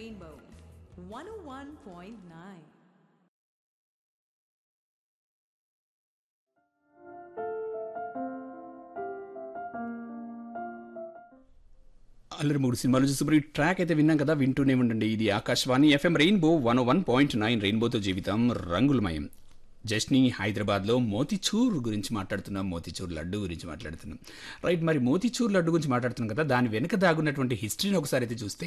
Rainbow 101.9. అల్లరి మూడు సినిమాలు చూసి ఇప్పుడు ఈ ట్రాక్ అయితే విన్నాం కదా వింటూనే ఉండండి ఇది Akashvani FM rainbow one one point nine రెయిన్బోతో జీవితం రంగులమయం జస్ని హైదరాబాద్లో మోతిచూర్ గురించి మాట్లాడుతున్నాం మోతిచూర్ లడ్డు గురించి మాట్లాడుతున్నాం రైట్ మరి మోతిచూర్ లడ్డు గురించి మాట్లాడుతున్నాం కదా దాని వెనుక దాగున్నటువంటి హిస్టరీని ఒకసారి అయితే చూస్తే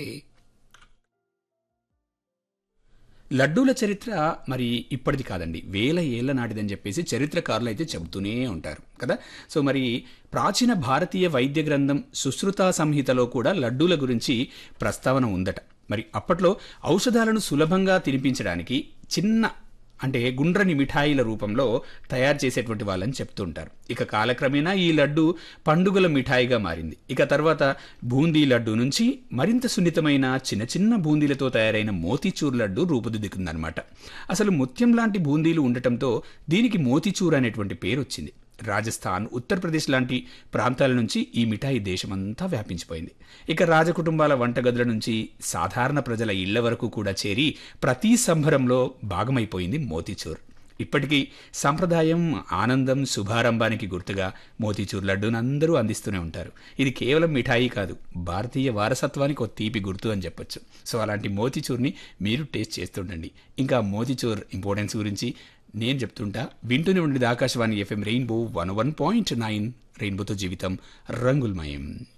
లడ్డూల చరిత్ర మరి ఇప్పటిది కాదండి వేల ఏళ్ల నాటిదని చెప్పేసి చరిత్రకారులు అయితే చెబుతూనే ఉంటారు కదా సో మరి ప్రాచీన భారతీయ వైద్య గ్రంథం సుశ్రుత సంహితలో కూడా లడ్డూల గురించి ప్రస్తావన ఉందట మరి అప్పట్లో ఔషధాలను సులభంగా తినిపించడానికి చిన్న అంటే గుండ్రని మిఠాయిల రూపంలో తయారు చేసేటువంటి వాళ్ళని చెప్తుంటారు ఇక కాలక్రమేణా ఈ లడ్డు పండుగల మిఠాయిగా మారింది ఇక తర్వాత బూందీ లడ్డు నుంచి మరింత సున్నితమైన చిన్న చిన్న బూందీలతో తయారైన మోతీచూర్ లడ్డు రూపుదిద్దుకుందనమాట అసలు ముత్యం లాంటి బూందీలు ఉండటంతో దీనికి మోతీచూర్ అనేటువంటి పేరు వచ్చింది రాజస్థాన్ ఉత్తరప్రదేశ్ లాంటి ప్రాంతాల నుంచి ఈ మిఠాయి దేశమంతా వ్యాపించిపోయింది ఇక రాజకుటుంబాల వంటగదుల నుంచి సాధారణ ప్రజల ఇళ్ల వరకు కూడా చేరి ప్రతి సంబరంలో భాగమైపోయింది మోతీచూర్ ఇప్పటికీ సంప్రదాయం ఆనందం శుభారంభానికి గుర్తుగా మోతీచూర్ లడ్డూని అందరూ అందిస్తూనే ఉంటారు ఇది కేవలం మిఠాయి కాదు భారతీయ వారసత్వానికి ఒక తీపి గుర్తు అని చెప్పొచ్చు సో అలాంటి మోతీచూర్ని మీరు టేస్ట్ చేస్తుండండి ఇంకా మోతీచూర్ ఇంపార్టెన్స్ గురించి నేను చెప్తుంటా వింటూనే ఉండేది Akashvani FM rainbow one one point nine రెయిన్బోతో జీవితం రంగులమయం